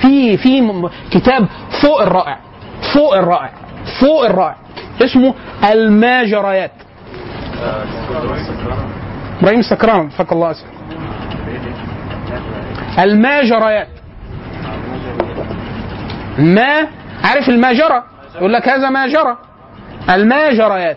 في في م- كتاب فوق الرائع فوق الرائع فوق الرائع اسمه الماجريات ابراهيم السكران فك الله اسمه الماجريات ما عارف الماجرة يقول لك هذا ما جرى الماجريات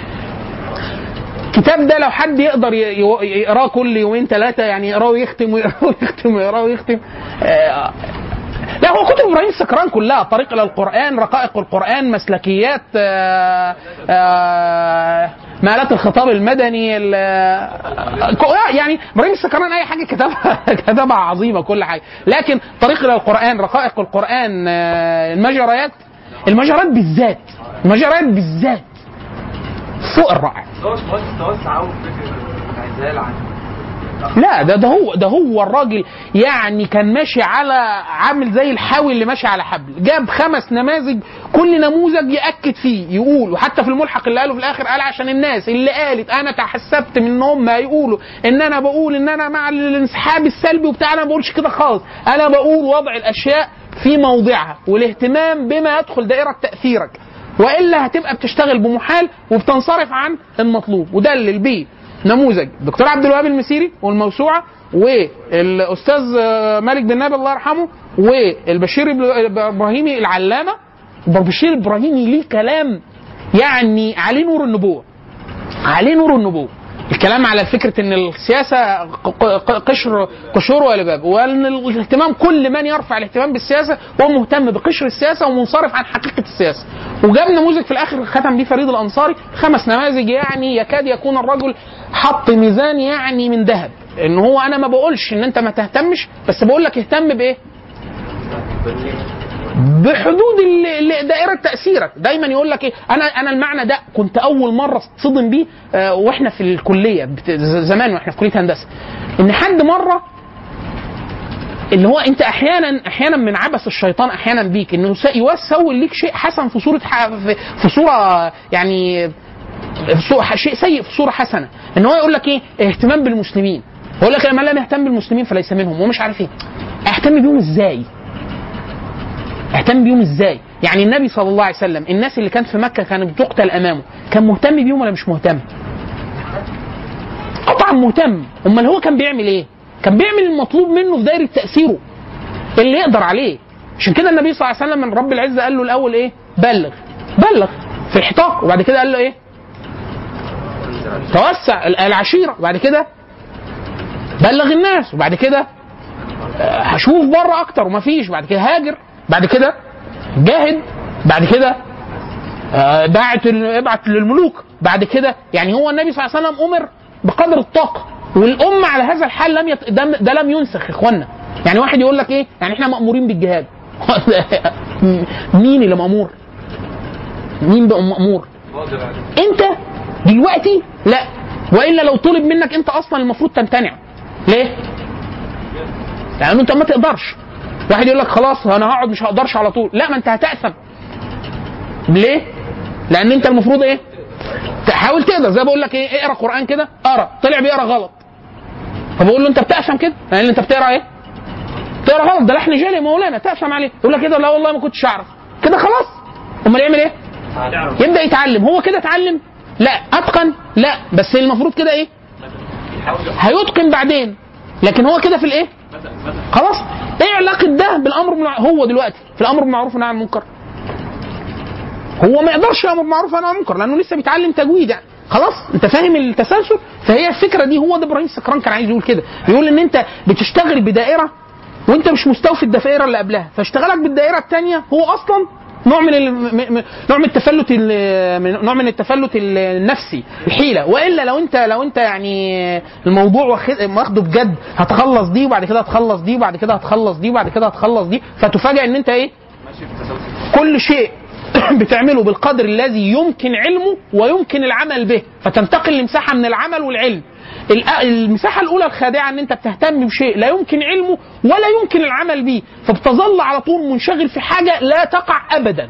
الكتاب ده لو حد يقدر ي- ي- يقراه كل يومين ثلاثة يعني يقراه ويختم ويقراه ويختم ويقراه ويختم آه، لا هو كتب ابراهيم السكران كلها طريق الى القران رقائق القران مسلكيات آه، آه، مآلات الخطاب المدني ال- آه، يعني ابراهيم السكران اي حاجه كتبها كتبها عظيمه كل حاجه لكن طريق الى القران رقائق القران آه، المجريات المجريات بالذات المجريات بالذات فوق الرائع توسع قوي في فكره الانعزال عن لا ده ده هو ده هو الراجل يعني كان ماشي على عامل زي الحاوي اللي ماشي على حبل جاب خمس نماذج كل نموذج ياكد فيه يقول وحتى في الملحق اللي قاله في الاخر قال عشان الناس اللي قالت انا تحسبت من ان هم يقولوا ان انا بقول ان انا مع الانسحاب السلبي وبتاع انا ما بقولش كده خالص انا بقول وضع الاشياء في موضعها والاهتمام بما يدخل دائره تاثيرك والا هتبقى بتشتغل بمحال وبتنصرف عن المطلوب ودلل بيه نموذج دكتور عبد الوهاب المسيري والموسوعه والاستاذ آه، مالك بن نبي الله يرحمه والبشير إبل- ابراهيمي العلامه البشير ابراهيمي ليه كلام يعني عليه نور النبوه عليه نور النبوه الكلام على فكرة ان السياسة ق- ق- قشر قشور ولباب وان الاهتمام كل من يرفع الاهتمام بالسياسة هو مهتم بقشر السياسة ومنصرف عن حقيقة السياسة وجاب نموذج في الاخر ختم بيه فريد الانصاري خمس نماذج يعني يكاد يكون الرجل حط ميزان يعني من ذهب ان هو انا ما بقولش ان انت ما تهتمش بس بقول لك اهتم بايه بحدود ال- ال- دائره تاثيرك دايما يقول لك ايه انا انا المعنى ده كنت اول مره اتصدم بيه آه، واحنا في الكليه بت- ز- زمان واحنا في كليه هندسه ان حد مره اللي هو انت احيانا احيانا من عبث الشيطان احيانا بيك انه س- يسول ليك شيء حسن في صوره ح- في, في صوره يعني في صورة شيء سيء في صوره حسنه ان هو يقول لك ايه اهتمام بالمسلمين يقول لك من لم يهتم بالمسلمين فليس منهم ومش عارف ايه اهتم بيهم ازاي اهتم بيهم ازاي؟ يعني النبي صلى الله عليه وسلم الناس اللي كانت في مكه كانت بتقتل امامه كان مهتم بيهم ولا مش مهتم؟ طبعا مهتم امال هو كان بيعمل ايه؟ كان بيعمل المطلوب منه في دايره تاثيره اللي يقدر عليه عشان كده النبي صلى الله عليه وسلم من رب العزه قال له الاول ايه؟ بلغ بلغ في الحطاق وبعد كده قال له ايه؟ توسع ال- العشيره وبعد كده بلغ الناس وبعد كده آه، هشوف بره اكتر ومفيش بعد كده هاجر بعد كده جاهد بعد كده آه، باعت ال- ابعت للملوك بعد كده يعني هو النبي صلى الله عليه وسلم امر بقدر الطاقه والامه على هذا الحال لم يت... ده, ده لم ينسخ يا اخوانا يعني واحد يقول لك ايه يعني احنا مامورين بالجهاد مين اللي مامور مين بقى مامور فاضل عليه انت دلوقتي لا والا لو طلب منك انت اصلا المفروض تمتنع ليه؟ لانه انت ما تقدرش واحد يقول لك خلاص انا هقعد مش هقدرش على طول لا ما انت هتأثم ليه؟ لان انت المفروض ايه؟ تحاول تقدر زي بقول لك ايه اقرا قران كده اقرا طلع بيقرا غلط فبقول له انت بتأثم كده لان انت بتقرا ايه؟ بتقرا غلط ده لحن جالي يا مولانا تأثم عليه يقول لك كده لا والله ما كنتش اعرف كده خلاص امال يعمل ايه؟ يبدا يتعلم هو كده اتعلم لا اتقن لا بس المفروض كده ايه هيتقن بعدين لكن هو كده في الايه خلاص ايه علاقه ده بالامر بالمع... هو دلوقتي في الامر بالمعروف والنهي عن المنكر هو ما يقدرش يامر بالمعروف والنهي عن المنكر لانه لسه بيتعلم تجويد يعني خلاص انت فاهم التسلسل فهي الفكره دي هو ده ابراهيم السكران كان عايز يقول كده يقول ان انت بتشتغل بدائره وانت مش مستوفي الدائره اللي قبلها فاشتغالك بالدائره الثانيه هو اصلا نوع من ال... م- م- نوع من التفلت ال... من- نوع من التفلت ال- النفسي الحيله والا لو انت لو انت يعني الموضوع واخد- واخده بجد هتخلص دي وبعد كده هتخلص دي وبعد كده هتخلص دي وبعد كده هتخلص دي فتفاجئ ان انت ايه ماشي في تسلسل كل شيء بتعمله بالقدر الذي يمكن علمه ويمكن العمل به فتنتقل لمساحه من العمل والعلم الأ- المساحه الاولى الخادعه ان انت بتهتم بشيء لا يمكن علمه ولا يمكن العمل به فبتظل على طول منشغل في حاجه لا تقع ابدا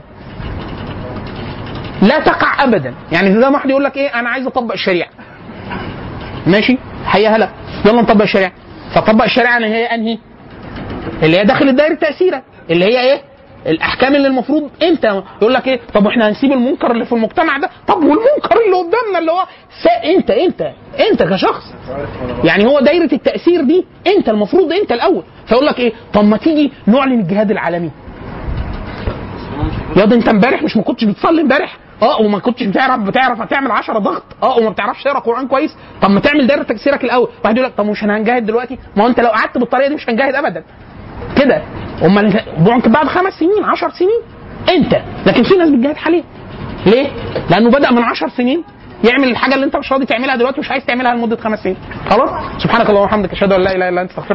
لا تقع ابدا يعني زي ما واحد يقول لك ايه انا عايز اطبق الشريعه ماشي حيا هلا يلا نطبق الشريعه فطبق الشريعه اللي هي انهي اللي هي داخل دايره تاثيرك اللي هي ايه الاحكام اللي المفروض انت يقول لك ايه طب احنا هنسيب المنكر اللي في المجتمع ده طب والمنكر اللي قدامنا اللي هو سا انت انت انت كشخص يعني هو دايره التاثير دي انت المفروض انت الاول فيقول لك ايه طب ما تيجي نعلن الجهاد العالمي يا ده انت امبارح مش ما كنتش بتصلي امبارح اه وما كنتش بتعرف بتعرف تعمل 10 ضغط اه وما بتعرفش تقرا قران كويس طب ما تعمل دايره تكسيرك الاول واحد يقول لك طب مش هنجاهد دلوقتي ما هو انت لو قعدت بالطريقه دي مش هنجاهد ابدا كده امال ممكن بعد خمس سنين 10 سنين انت لكن في ناس بتجاهد حاليا ليه؟ لانه بدا من 10 سنين يعمل الحاجه اللي انت مش راضي تعملها دلوقتي مش عايز تعملها لمده خمس سنين خلاص سبحانك اللهم وبحمدك اشهد ان لا اله الا انت استغفرك